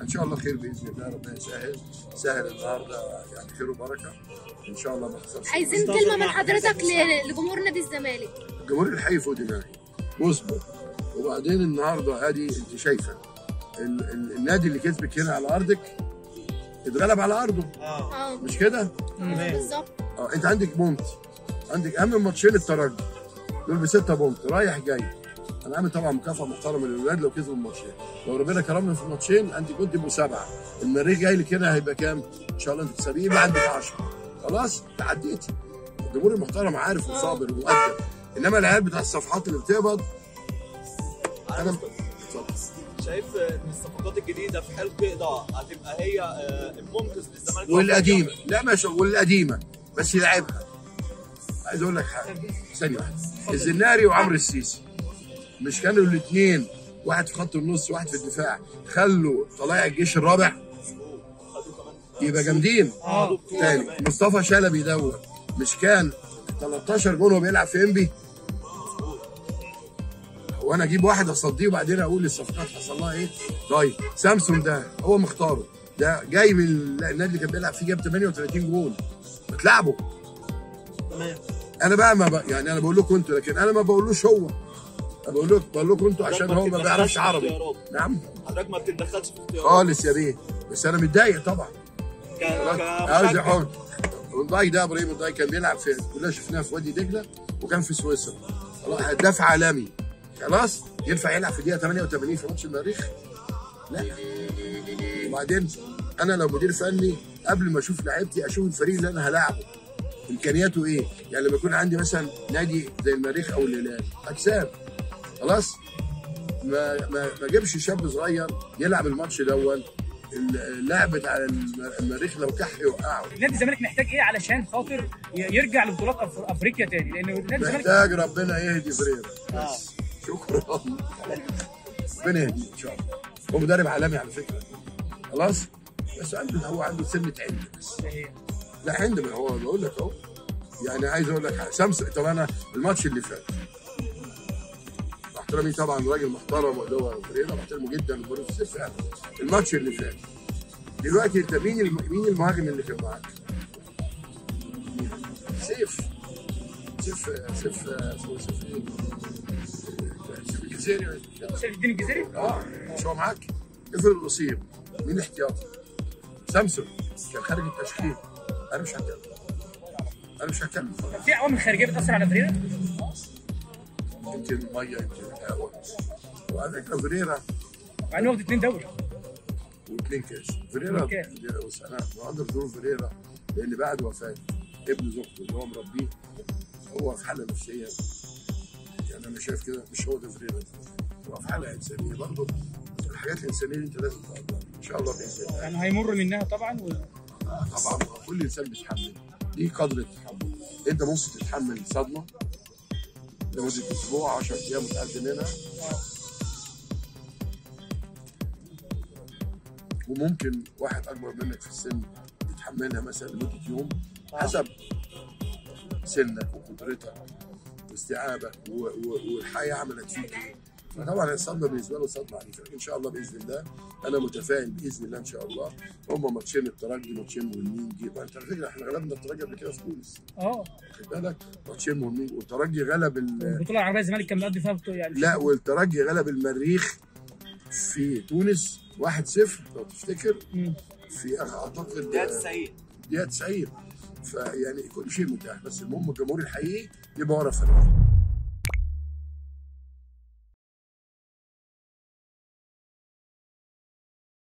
ان شاء الله خير باذن الله ربنا يسهل سهل النهارده يعني خير وبركه ان شاء الله ما تخسرش عايزين كلمه من حضرتك ل- لجمهور نادي الزمالك الجمهور الحي فوق دماغي مصبر وبعدين النهارده ادي انت شايفه ال- ال- النادي اللي كسبك هنا على ارضك اتغلب على ارضه اه اه مش كده؟ بالظبط اه انت عندك بونت عندك اهم ماتشين الترجي دول بستة بونت رايح جاي انا عامل طبعا مكافاه محترمه للولاد لو كسبوا الماتشين لو ربنا كرمنا في الماتشين عندي كنت يبقوا سبعه المريخ جاي لك هنا هيبقى كام؟ ان شاء الله انت تكسبيه يبقى عندك 10 خلاص تعديتي الجمهور المحترم عارف وصابر ومؤدب انما العيال بتاع الصفحات اللي بتقبض انا اتفضل. شايف ان الصفقات الجديده في حال قيضة هتبقى هي آه، المنقذ للزمالك والقديمه لا ماشي والقديمه بس يلعبها عايز اقول لك حاجه ثانيه واحده الزناري وعمرو السيسي مش كانوا الاثنين واحد في خط النص واحد في الدفاع خلوا طلائع الجيش الرابع يبقى جامدين اه تاني مصطفى شلبي دوت مش كان 13 جون وهو بيلعب في انبي وانا اجيب واحد اصديه وبعدين اقول الصفقات حصل لها ايه طيب سامسون ده هو مختاره ده جاي من النادي اللي كان بيلعب فيه جاب 38 جون بتلعبه تمام انا بقى ما بق... يعني انا بقول لكم انتوا لكن انا ما بقولوش هو انا بقول لكم بقول لكم انتوا عشان هو ما بيعرفش عربي نعم حضرتك ما بتتدخلش في اختيارات خالص يا بيه بس انا متضايق طبعا ك- عاوز كمشجع. يحط والضاي ده ابراهيم الضاي كان بيلعب في كلنا شفناه في وادي دجله وكان في سويسرا خلاص هداف عالمي خلاص ينفع يلعب في دقيقه 88 في ماتش المريخ؟ لا وبعدين انا لو مدير فني قبل ما اشوف لعيبتي اشوف الفريق اللي انا هلاعبه امكانياته ايه؟ يعني لما يكون عندي مثلا نادي زي المريخ او الهلال اجسام خلاص ما ما ما اجيبش شاب صغير يلعب الماتش الاول اللاعب بتاع المريخ لو كح يوقعه نادي الزمالك محتاج ايه علشان خاطر ي- يرجع لبطولات أف- افريقيا تاني لان نادي الزمالك محتاج ربنا يهدي فريرا آه. بس شكرا ربنا يهديه ان شاء الله هو مدرب عالمي على فكره خلاص بس عنده هو عنده سنه عند بس لا عند ما هو بقول لك اهو يعني عايز اقول لك حاجه سامسونج طب انا الماتش اللي فات مع احترامي طبعا راجل محترم واللي هو فريرا بحترمه جدا وبقول في السيف يعني الماتش اللي فات دلوقتي انت مين الم... مين المهاجم اللي كان معاك؟ سيف سيف سيف اسمه سيف ايه؟ سيف الجزيري سيف الدين الجزيري اه مش هو معاك؟ افرض اصيب مين احتياطي؟ سامسون كان خارج التشكيل انا مش هتكلم انا مش هتكلم في عوامل خارجيه بتاثر على فريرا يمكن الميه يمكن الهواء وعلى فكره فريرا مع انه واخد اثنين دوري واثنين كاس فريرا كاس. بص انا مقدر ظروف فريرا لان بعد وفاه ابن زوجته اللي هو مربيه هو في حاله نفسيه يعني انا شايف كده مش هو ده فريرا هو في حاله انسانيه برضه الحاجات الانسانيه دي انت لازم تقدرها ان شاء الله باذن الله يعني هيمر منها طبعا و... طبعا كل انسان بيتحمل ليه قدر التحمل انت ممكن تتحمل صدمه لمده اسبوع 10 ايام وتعدي منها وممكن واحد اكبر منك في السن يتحملها مثلا لمده يوم حسب سنك وقدرتك واستيعابك و- و- والحياه عملت فيك ايه فطبعا الصدمه بالنسبه له صدمه عنيفه لكن ان شاء الله باذن الله انا متفائل باذن الله ان شاء الله هم ماتشين الترجي ماتشين مهمين جدا انت على فكره احنا غلبنا الترجي قبل كده في تونس اه خد بالك ماتشين مهمين والترجي غلب ال- البطوله العربيه الزمالك كان مقضي فيها بطولة يعني لا والترجي غلب المريخ في تونس 1-0 لو تفتكر مم. في اعتقد دقيقة 90 دقيقه 90 فيعني كل شيء متاح بس المهم الجمهور الحقيقي يبقى ورا الفريق